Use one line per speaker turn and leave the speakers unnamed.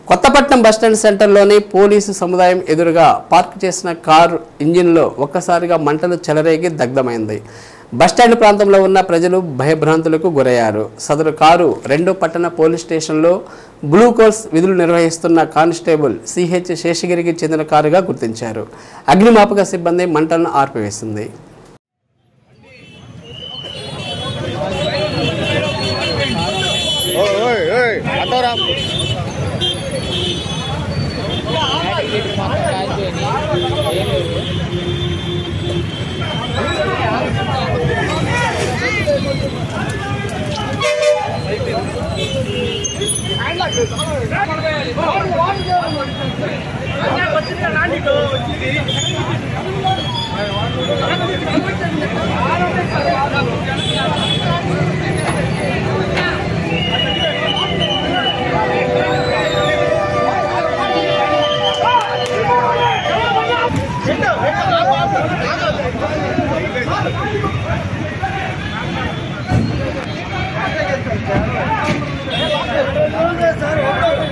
Kothapatnam bus stand సెంటర్లోని police సముదాయం ఎదురుగా park చేసిన కారు ఇంజిన్లో ఒక్కసారిగా మంటలు చెలరేగి దగ్ధమైంది బస్టాండ్ ప్రాంతంలో ఉన్న ప్రజలు భయభ్రాంతులకు గురయ్యారు సదరు కారు రెండో పట్టణ పోలీస్ స్టేషన్లో బ్లూ కోర్స్ విధులు నిర్వహిస్తున్న కానిస్టేబుల్ సిహెచ్ శేషగిరికి చెందిన కారుగా గుర్తించారు అగ్నిమాపక సిబ్బంది మంటలను ఆర్పివేసింది
ఓయ్ ఓయ్ ఓయ్ అటోరా
సార్